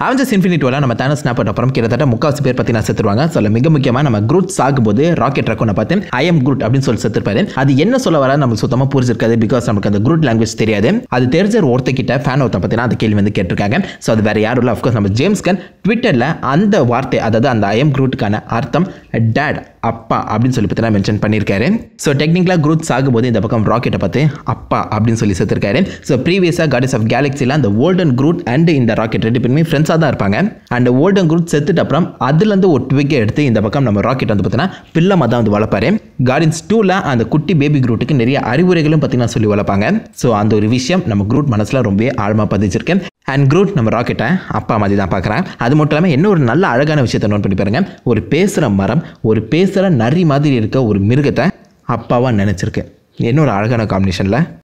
Avengers infinity வாரில் நம்ம தேனஸ் ஸ்னாப்பட் அப்புறம் கிட்டத்தட்ட முக்காசு பேர் பற்றி நான் செத்துருவாங்க ஸோ அதில் மிக முக்கியமாக நம்ம குரூட் சாகும்போது ராக்கெட் ரக்கோனை பார்த்து ஐ எம் குரூட் அப்படின்னு சொல்லி செத்துருப்பாரு அது என்ன சொல்ல வர நம்ம சுத்தமாக புரிஞ்சிருக்காது பிகாஸ் நமக்கு அந்த குரூட் லாங்குவேஜ் தெரியாது அது தெரிஞ்ச ஒரு ஒருத்தக்கிட்ட ஃபேன் ஒருத்தன் பார்த்தீங்கன்னா அந்த கேள்வி வந்து கேட்டிருக்காங்க ஸோ அது வேற யாரும் இல்லை அஃப்கோர்ஸ் நம்ம ஜேம்ஸ் கன் ட்விட்டரில் அந்த வார்த்தை அதாவது அந்த ஐ எம் குரூட்டுக்கான அர்த்தம் டேட் அப்பா அப்படின்னு சொல்லி பார்த்தீங்கன்னா மென்ஷன் பண்ணியிருக்காரு ஸோ டெக்னிக்கலாக குரூத் ஆகும்போது இந்த பக்கம் ராக்கெட்டை பார்த்து அப்பா அப்படின்னு சொல்லி சேர்த்துருக்காரு ஸோ ப்ரீவியஸாக கார்டிஸ் ஆஃப் கேலக்ஸியில் அந்த ஓல்டன் குரூட் அண்ட் இந்த ராக்கெட் ரெண்டு பேருமே ஃப்ரெண்ட்ஸாக தான் இருப்பாங்க அண்ட் ஓல்டன் குரூட் செத்துட்டு அப்புறம் அதுலேருந்து ஒரு ட்விக்கை எடுத்து இந்த பக்கம் நம்ம ராக்கெட் வந்து பார்த்தீங்கன்னா பிள்ளமாக தான் வந்து வளர்ப்பாரு கார்டின்ஸ் டூவில் அந்த குட்டி பேபி குரூட்டுக்கு நிறைய அறிவுரைகளும் பார்த்தீங்கன்னா சொல்லி வளர்ப்பாங்க ஸோ அந்த ஒரு விஷயம் நம்ம குரூட் மனசில் ரொம்பவே ஆழமாக பதிச்சிருக்கேன் அண்ட் குரூட் நம்ம ராக்கெட்டை அப்பா மாதிரி தான் பார்க்குறேன் அது மட்டும் இல்லாமல் என்ன ஒரு நல்ல அழகான விஷயத்தை நோட் பண்ணி பாருங்க ஒரு பேசுகிற மரம் ஒரு பேசுகிற நரி மாதிரி இருக்க ஒரு மிருகத்தை அப்பாவாக நினச்சிருக்கு என்ன ஒரு அழகான காம்பினேஷனில்